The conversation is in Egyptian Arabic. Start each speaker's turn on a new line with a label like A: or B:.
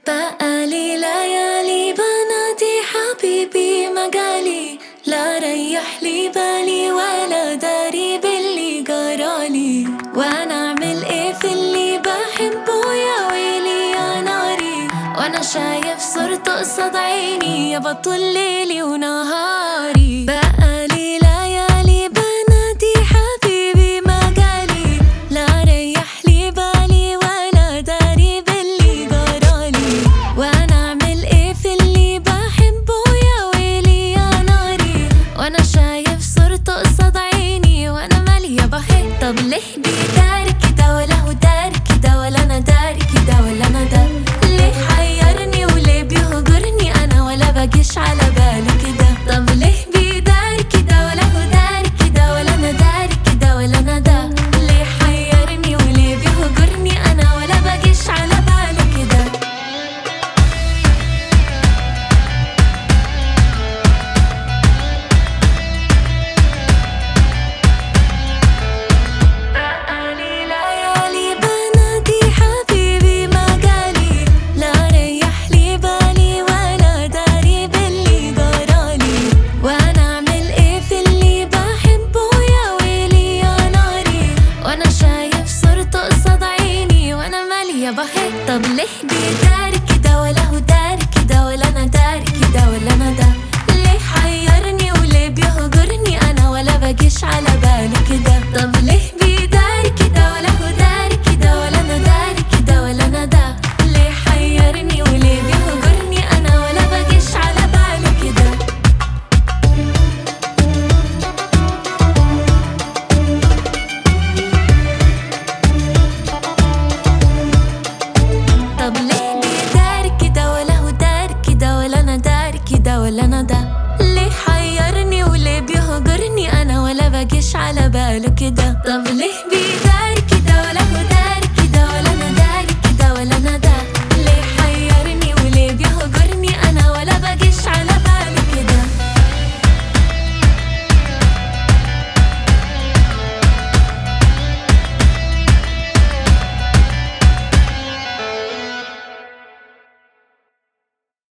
A: بقالي ليالي بنادي حبيبي مقالي لا ريح لي بالي ولا داري باللي قرالي وانا اعمل ايه في اللي بحبه يا ويلي يا ناري وانا شايف صورته قصاد عيني يا بطل ليلي ونهاري بقالي ليالي بنادي حبيبي مقالي لا ريح لي بالي ولا داري باللي قرالي وانا اعمل ايه في اللي بحبه يا ويلي يا ناري وانا شايف صورته قصاد عيني وانا مالية بهي طب ليه بيداري كده ولا هو داري كده ولا انا داري كده ولا انا داري ليه حيرني وليه بيهجرني انا ولا بجيش على بالي كده طب ليه بيداري كده ولا هو داري كده ولا انا داري كده ولا انا داري ليه حيرني وليه بيهجرني انا ولا بجيش على بالي كده بقالي ليالي بنادي حبيبي مقالي لا ريح لي بالي ولا داري باللي قرالي وانا اعمل ايه في اللي بحبه يا ويلي يا ناري وانا شايف صورته قصاد عيني وانا مالية بهي طب ليه بيداري كده ولا هو داري كده ولا انا داري كده ولا انا ده ليه حيرني وليه بيهجرني انا ولا بجيش على بالي كده طب ليه بيداري كده ولا هو داري كده ولا انا داري كده ولا انا ده ليه حيرني وليه بيهجرني انا ولا بجيش على بالي كده طب ليه بيداري كده ولا هو داري كده ولا انا داري كده ولا انا ده ليه حيرني وليه بيهجرني انا ولا بجيش على باله كده طب ليه بي